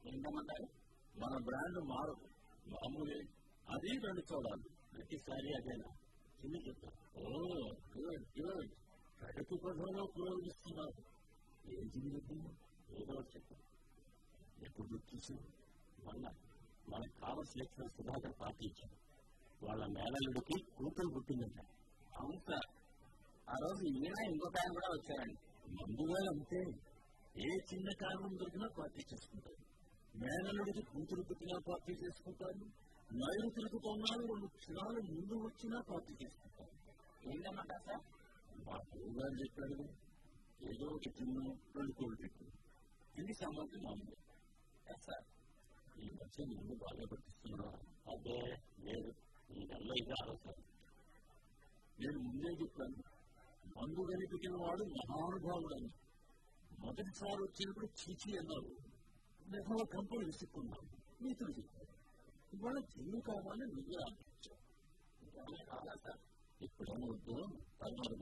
ఏంటమంటారు మన బ్రాండ్ మారదు మామూలే అది రెండు చూడాలి ప్రతిసారి అదేనా చిన్న చెప్తా ఓ గుడ్ గుడ్ ప్రగతి పదంలో పురోగమిస్తున్నారు ఏం చిన్న చెప్పు ఏదో ఒకటి చెప్పు ఎప్పుడు చూసావు మొన్న మనకు కావలసిన లెక్చరర్ సుధాకర్ పార్టీ ఇచ్చాం వాళ్ళ మేనల్లుడికి కూతురు పుట్టిందంట అవును సార్ ఆ రోజు ఈయన ఇంకొక ఆయన కూడా వచ్చారండి ముందుగా అంతే ఏ చిన్న కారణం దొరికినా పార్టీ చేసుకుంటారు మేనల్లుడికి కూతురు పుట్టినా పార్టీ చేసుకుంటారు నైరుతులకు కొన్నాళ్ళు రెండు క్షణాలు ముందు వచ్చినా పార్టీ చేసుకుంటారు ఏంటన్నమాట సార్ మా గురువుగారు చెప్పాడు ఏదో ఒక చిన్న రెండు కోళ్ళు పెట్టు తిండి సంబంధం మామూలు సార్ ఈ మధ్య నిన్ను బాగా పట్టిస్తున్నా అదే లేదు ఈ నెలలో ఇది ఆలోచన నేను ముందే చెప్పాను మందు కనిపెట్టిన వాడు మహానుభావుడని మొదటిసారి వచ్చినప్పుడు చీచి అన్నారు నెహ్వ కంపెనీ విసుక్కున్నాను నీతులు చెప్పారు ఇవాళ తిండి కావాలని నువ్వే ఆలోచించావు ఇంకా కావాలా సార్ ఇప్పుడేమవుతుందో తర్వాత